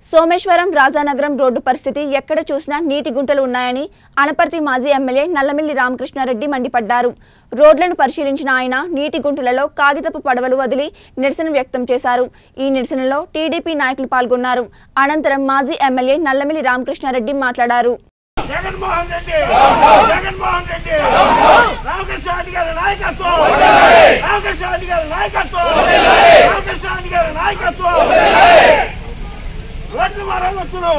Someswaram Rajanagaram road పరిస్థితి ఎక్కడ చూసినా నీటి గుంటలు ఉన్నాయని అనపర్తి మాజీ ఎమ్మెల్యే నల్లమిల్లి రామకృష్ణారెడ్డి మండిపడ్డారు రోడ్లను పరిశీలించిన ఆయన నీటి గుంటలలో కాగితపు పడవలు వదిలి నిరసన వ్యక్తం చేశారు ఈ నిరసనలో టీడీపీ నాయకులు పాల్గొన్నారు అనంతరం మాజీ ఎమ్మెల్యే నల్లమిల్లి రామకృష్ణారెడ్డి మాట్లాడారు జగన్మోహన్ రెడ్డి జగన్మోహన్ రెడ్డి రామకృష్ణ రెడ్డి గారి నాయకత్వం రామకృష్ణ రెడ్డి గారి నాయకత్వం రామకృష్ణ రెడ్డి గారి నాయకత్వం రోడ్లు మరమ్మతులు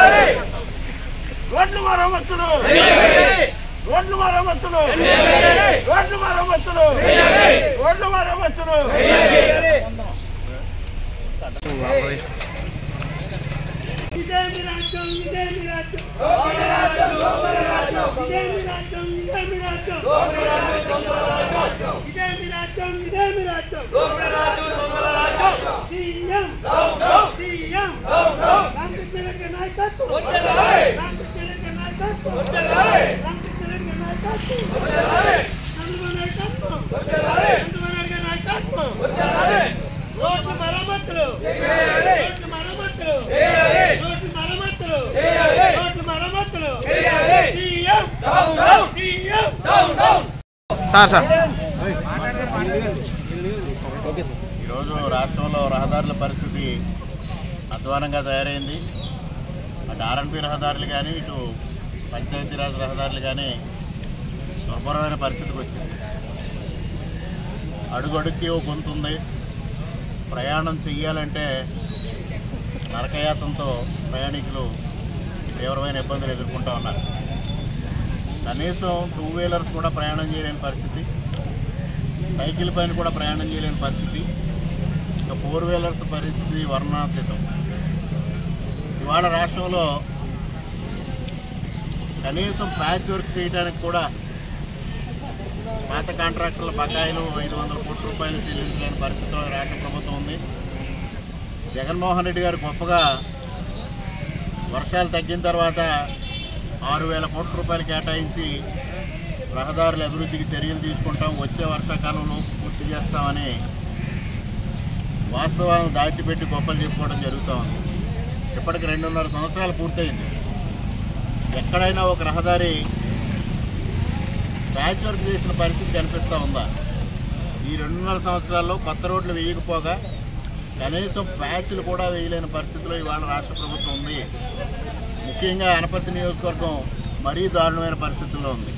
రోడ్లు మరమ్మతులు రోడ్లు మరమ్మతులు రోడ్లు మరమ్మతులు రోడ్లు మరమ్మతులు ఇదేమి రాజ్యం ఇదేమి రాజ్యం ఇదేమి రాజ్యం ఇదేమి రాజ్యం ఇదేమి రాజ్యం ఇదేమి రాజ్యం సీఎం సీఎం రామకృష్ణరెడ్డి నాయకత్వం రామకృష్ణరెడ్డి నాయకత్వం రామకృష్ణరెడ్డి నాయకత్వం చంద్రబాబు నాయకత్వం చంద్రబాబు నాయుడు నాయకత్వం రోడ్లు మరమ్మతులు రోడ్లు మరమ్మతులు రోడ్లు మరమ్మతులు రోడ్లు మరమ్మతులు సీఎం సీఎం సార్ సార్ ఈరోజు రాష్ట్రంలో రహదారుల పరిస్థితి అధ్వానంగా తయారైంది అటు ఆర్ఎన్బి రహదారులు కానీ ఇటు పంచాయతీరాజ్ రహదారులు కానీ దుర్భరమైన పరిస్థితికి వచ్చింది అడుగడుక్కి ఓ గొంతు ఉంది ప్రయాణం చెయ్యాలంటే నరకయాతంతో ప్రయాణికులు తీవ్రమైన ఇబ్బందులు ఎదుర్కొంటూ ఉన్నారు కనీసం టూ వీలర్స్ కూడా ప్రయాణం చేయలేని పరిస్థితి సైకిల్ పైన కూడా ప్రయాణం చేయలేని పరిస్థితి ఇక ఫోర్ వీలర్స్ పరిస్థితి వర్ణాతీతం ఇవాళ రాష్ట్రంలో కనీసం ప్యాచ్ వర్క్ చేయడానికి కూడా పాత కాంట్రాక్టర్ల బకాయిలు ఐదు వందల కోట్ల రూపాయలు చెల్లించలేని పరిస్థితిలో రాష్ట్ర ప్రభుత్వం ఉంది జగన్మోహన్ రెడ్డి గారు గొప్పగా వర్షాలు తగ్గిన తర్వాత ఆరు వేల కోట్ల రూపాయలు కేటాయించి రహదారుల అభివృద్ధికి చర్యలు తీసుకుంటాం వచ్చే వర్షాకాలంలో పూర్తి చేస్తామని వాస్తవాలను దాచిపెట్టి గొప్పలు చెప్పుకోవడం జరుగుతూ ఉంది ఇప్పటికి రెండున్నర సంవత్సరాలు పూర్తయింది ఎక్కడైనా ఒక రహదారి ప్యాచ్ వర్క్ చేసిన పరిస్థితి కనిపిస్తూ ఉందా ఈ రెండున్నర సంవత్సరాల్లో కొత్త రోడ్లు వేయకపోగా కనీసం ప్యాచ్లు కూడా వేయలేని పరిస్థితిలో ఇవాళ రాష్ట్ర ప్రభుత్వం ఉంది ముఖ్యంగా అనపర్తి నియోజకవర్గం మరీ దారుణమైన పరిస్థితుల్లో ఉంది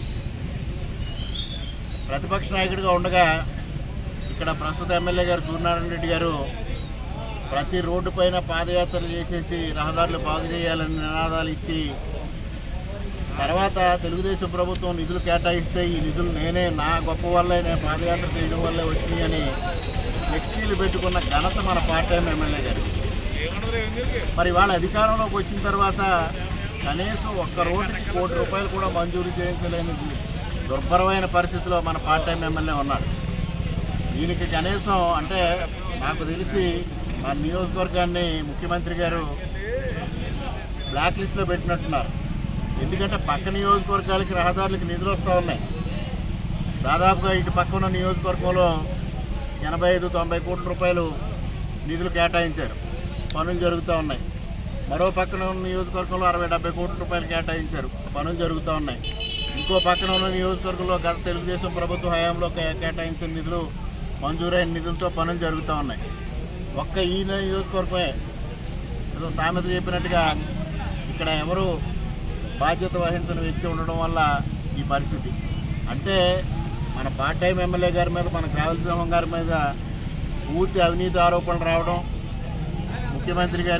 ప్రతిపక్ష నాయకుడిగా ఉండగా ఇక్కడ ప్రస్తుత ఎమ్మెల్యే గారు సూర్యనారాయణ రెడ్డి గారు ప్రతి రోడ్డు పైన పాదయాత్రలు చేసేసి రహదారులు బాగు చేయాలని నినాదాలు ఇచ్చి తర్వాత తెలుగుదేశం ప్రభుత్వం నిధులు కేటాయిస్తే ఈ నిధులు నేనే నా గొప్ప వల్లే నేను పాదయాత్ర చేయడం వల్లే వచ్చినాయి అని ఫ్లెక్సీలు పెట్టుకున్న ఘనత మన పార్ట్ టైం ఎమ్మెల్యే గారు మరి వాళ్ళ అధికారంలోకి వచ్చిన తర్వాత కనీసం ఒక్క రోడ్డుకి కోటి రూపాయలు కూడా మంజూరు చేయించలేని దుర్భరమైన పరిస్థితిలో మన పార్ట్ టైం ఎమ్మెల్యే ఉన్నాడు దీనికి కనీసం అంటే నాకు తెలిసి మా నియోజకవర్గాన్ని ముఖ్యమంత్రి గారు బ్లాక్ లిస్ట్లో పెట్టినట్టున్నారు ఎందుకంటే పక్క నియోజకవర్గాలకి రహదారులకి నిధులు వస్తూ ఉన్నాయి దాదాపుగా ఇటు పక్క ఉన్న నియోజకవర్గంలో ఎనభై ఐదు తొంభై కోట్ల రూపాయలు నిధులు కేటాయించారు పనులు జరుగుతూ ఉన్నాయి మరో పక్కన ఉన్న నియోజకవర్గంలో అరవై డెబ్బై కోట్ల రూపాయలు కేటాయించారు పనులు జరుగుతూ ఉన్నాయి ఇంకో పక్కన ఉన్న నియోజకవర్గంలో గత తెలుగుదేశం ప్రభుత్వ హయాంలో కే- కేటాయించిన నిధులు మంజూరైన నిధులతో పనులు జరుగుతూ ఉన్నాయి ఒక్క ఈ నియోజకవర్గమే ఏదో సామెత చెప్పినట్టుగా ఇక్కడ ఎవరు బాధ్యత వహించిన వ్యక్తి ఉండడం వల్ల ఈ పరిస్థితి అంటే మన పార్ట్ టైం ఎమ్మెల్యే గారి మీద మన రాయలసీమ గారి మీద పూర్తి అవినీతి ఆరోపణలు రావడం ముఖ్యమంత్రి గారి